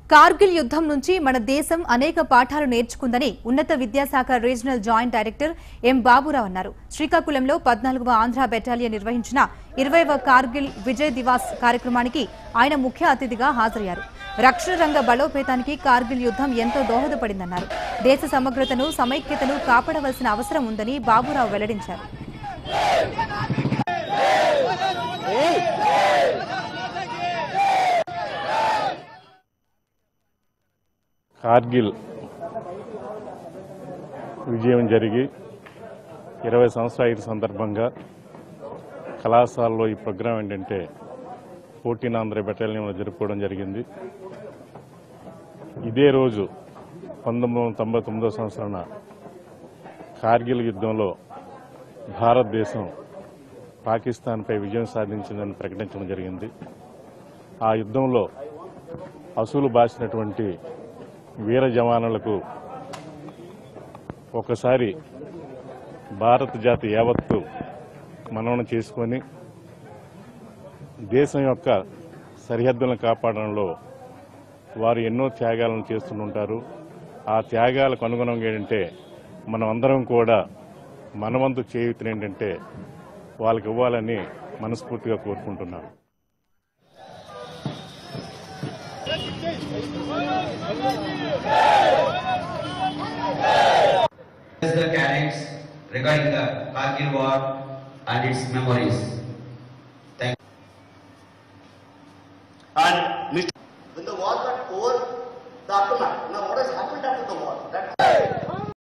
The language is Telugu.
కార్గిల్ యుద్ధం నుంచి మన దేశం అనేక పాఠాలు నేర్చుకుందని ఉన్నత విద్యాశాఖ regional joint director M Baburao అన్నారు శ్రీకాకుళంలో పద్నాలుగవ ఆంధ్ర బెటాలియన్ నిర్వహించిన ఇరవైవ కార్గిల్ విజయ్ దివాస్ కార్యక్రమానికి ఆయన ముఖ్య అతిథిగా హాజరయ్యారు రక్షణ రంగ బలోపేతానికి కార్గిల్ యుద్ధం ఎంతో దోహదపడిందన్నారు దేశ సమగ్రతను సమైక్యతను కాపాడవలసిన అవసరం ఉందని బాబురావు వెల్లడించారు కార్గిల్ విజయం జరిగి ఇరవై సంవత్సరాల అయిన సందర్భంగా కళాశాలలో ఈ ప్రోగ్రాం ఏంటంటే ఫోర్టీన్ ఆంధ్ర బెటాలియన్లో జరుపుకోవడం జరిగింది ఇదే రోజు పంతొమ్మిది వందల తొంభై తొమ్మిదో సంవత్సరాన కార్గిల్ యుద్ధంలో భారతదేశం పాకిస్తాన్పై విజయం సాధించిందని ప్రకటించడం జరిగింది ఆ యుద్ధంలో అసూలు బాసినటువంటి వీర జవానులకు ఒకసారి భారత జాతి యావత్తు మనవన చేసుకొని దేశం యొక్క సరిహద్దులను కాపాడడంలో వారు ఎన్నో త్యాగాలను చేస్తుంటారు ఆ త్యాగాలకు అనుగుణంగా ఏంటంటే మనం అందరం కూడా మనవంతు చేయుతుని ఏంటంటే వాళ్ళకి ఇవ్వాలని మనస్ఫూర్తిగా కోరుకుంటున్నాను As the cadets regarding the Kargil war and its memories. Thank and Mr.